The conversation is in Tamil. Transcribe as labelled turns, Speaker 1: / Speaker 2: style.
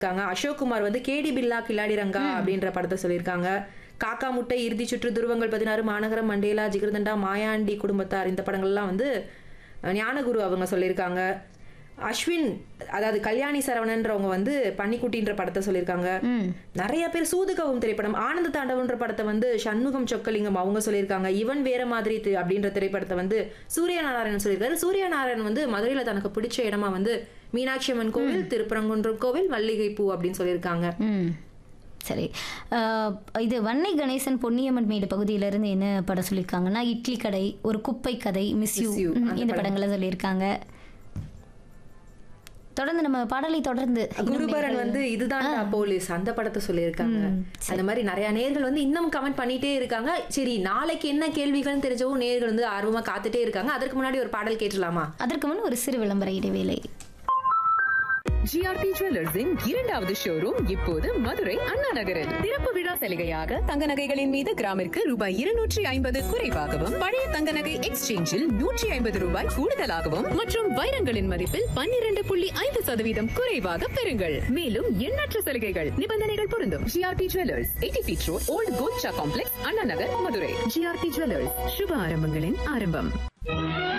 Speaker 1: இருக்காங்க அசோக்குமார் வந்து கேடி பில்லா கில்லாடி ரங்கா அப்படின்ற படத்தை சொல்லியிருக்காங்க காக்கா முட்டை இறுதி சுற்று துருவங்கள் பதினாறு மாநகரம் மண்டேலா ஜிகிருதண்டா மாயாண்டி குடும்பத்தார் இந்த படங்கள்லாம் வந்து அஹ், ஞானகுரு அவங்க சொல்லியிருக்காங்க அஸ்வின் அதாவது கல்யாணி சரவணன்றவங்க வந்து பன்னிக்குட்டின்ற படத்தை சொல்லியிருக்காங்க
Speaker 2: ம்
Speaker 1: நிறைய பேர் சூதுகவும் திரைப்படம் ஆனந்த தாண்டவன்ற படத்தை வந்து சண்முகம் சொக்கலிங்கம் அவங்க சொல்லியிருக்காங்க இவன் வேற மாதிரி தி- அப்படின்ற திரைப்படத்தை வந்து சூர்யா நாராயணன் சொல்லியிருக்காரு சூர்யா நாராயணன் வந்து மதுரையில தனக்கு பிடிச்ச இடமா வந்து மீனாட்சி அம்மன் கோவில் திருப்பரங்குன்றம் கோவில் மல்லிகைப்பூ அப்படின்னு சொல்லியிருக்காங்க
Speaker 2: ம் சரி அஹ், இது வன்னை கணேசன் பொன்னியம்மன் மேடு பகுதியிலிருந்து என்ன படம் சொல்லியிருக்காங்கன்னா இட்லி கடை ஒரு குப்பை கதை மிஸ் யூ
Speaker 1: Miss You, அந்த
Speaker 2: இந்த
Speaker 1: படம்.
Speaker 2: படங்களை சொல்லியிருக்காங்க தொடர்ந்து நம்ம பாடலை தொடர்ந்து
Speaker 1: குருபரன் வந்து இதுதான் போலீஸ் அந்த படத்தை சொல்லியிருக்காங்க அந்த மாதிரி நிறைய நேர்கள் வந்து இன்னும் கமெண்ட் பண்ணிட்டே இருக்காங்க சரி நாளைக்கு என்ன கேள்விகள்னு தெரிஞ்சவும் நேர்கள் வந்து ஆர்வமா காத்துட்டே இருக்காங்க அதற்கு முன்னாடி ஒரு பாடல் கேட்டலாமா
Speaker 2: அதற்கு முன் ஒரு சிறு விளம்பர இடைவேளை
Speaker 3: ஜிஆர்டி ஜுவல்லர்ஸின் இரண்டாவது ஷோரூம் இப்போது மதுரை அண்ணா நகரில் திறப்பு விழா சலுகையாக தங்க நகைகளின் மீது கிராமிற்கு ரூபாய் இருநூற்றி ஐம்பது குறைவாகவும் பழைய தங்க நகை எக்ஸ்சேஞ்சில் நூற்றி ஐம்பது ரூபாய் கூடுதலாகவும் மற்றும் வைரங்களின் மதிப்பில் பன்னிரண்டு புள்ளி ஐந்து சதவீதம் குறைவாக பெறுங்கள் மேலும் எண்ணற்ற சலுகைகள் நிபந்தனைகள் பொருந்தும் GRT jewellers eighty feet road old கோல்ச்சா complex Anna Nagar Madurai GRT jewellers சுப ஆரம்பங்களின் ஆரம்பம்